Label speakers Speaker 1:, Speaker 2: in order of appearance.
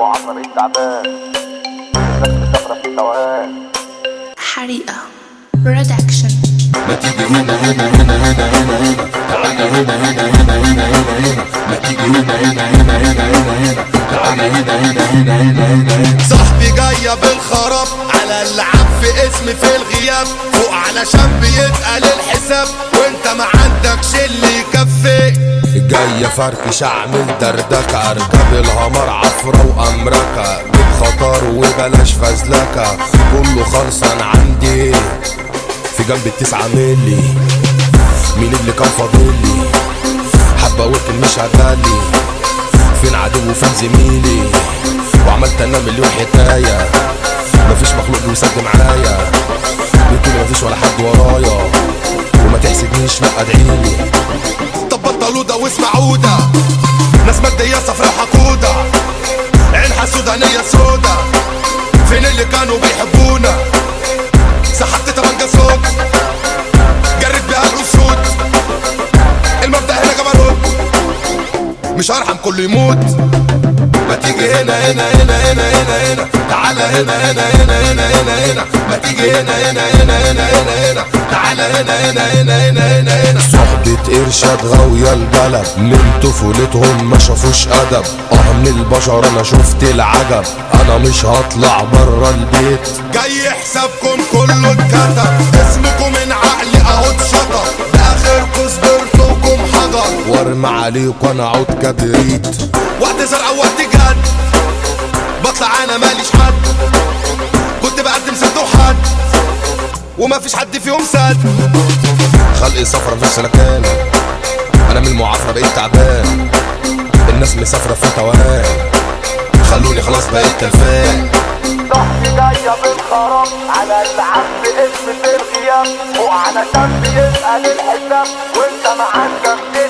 Speaker 1: المعافرة بقيت تعبان الناس مسافرة في توهان
Speaker 2: حريقة برودكشن
Speaker 3: ما تيجي هنا هنا هنا هنا هنا هنا تعالى هنا هنا هنا هنا هنا هنا ما تيجي هنا هنا هنا هنا هنا هنا تعالى هنا هنا هنا هنا هنا هنا
Speaker 4: صاحبي جاية بالخراب على اللعب في اسمي في الغياب فوق علشان بيتقل الحساب وانت ما عندكش اللي يكفي جاية فركش اعمل دردكة اركب الهمر عفرة وامركة بالخطر وبلاش فزلكة كله خلصان عندي في جنب التسعة ملي مين اللي كان فاضلي حبة ورك مش هتالي فين عدو وفين زميلي وعملت انا مليون حكاية مفيش مخلوق بيسد معايا قلت مفيش ولا حد ورايا وما تحسدنيش لا ادعيلي طب بطلوا ده واسمعوا ده ناس مادية صفرا وحقودة عين حسودة نية سودا فين اللي كانوا بيحبونا سحبت تمانجة صوت جريت بيها الاسود المبدأ هنا جبروت مش هرحم كله يموت ما تيجي هنا هنا هنا هنا هنا هنا تعالى هنا هنا هنا هنا هنا هنا ما تيجي هنا هنا هنا هنا هنا هنا تعالى هنا هنا هنا هنا هنا هنا صحبة إرشاد غاوية البلد من طفولتهم ما شافوش أدب اه من البشر أنا شفت العجب أنا مش هطلع برا البيت جاي حسابكم كله اتكتب اسمكم من عقلي أهو اتشطب آخركم صبرتكم حجر وارمى عليكم أنا عود كبريت وقت زرع وقت جد بطلع أنا ماليش حد كنت بقدم سد وحد وما فيش حد فيهم سد خلقي صفرة في سلكان انا من المعافرة بقيت تعبان الناس مسافرة في توهان خلوني خلاص بقيت تلفان
Speaker 1: صاحبي جاية بالخراب على اللعب باسم في الغياب فوق علشان بيسأل الحساب وانت ما عندك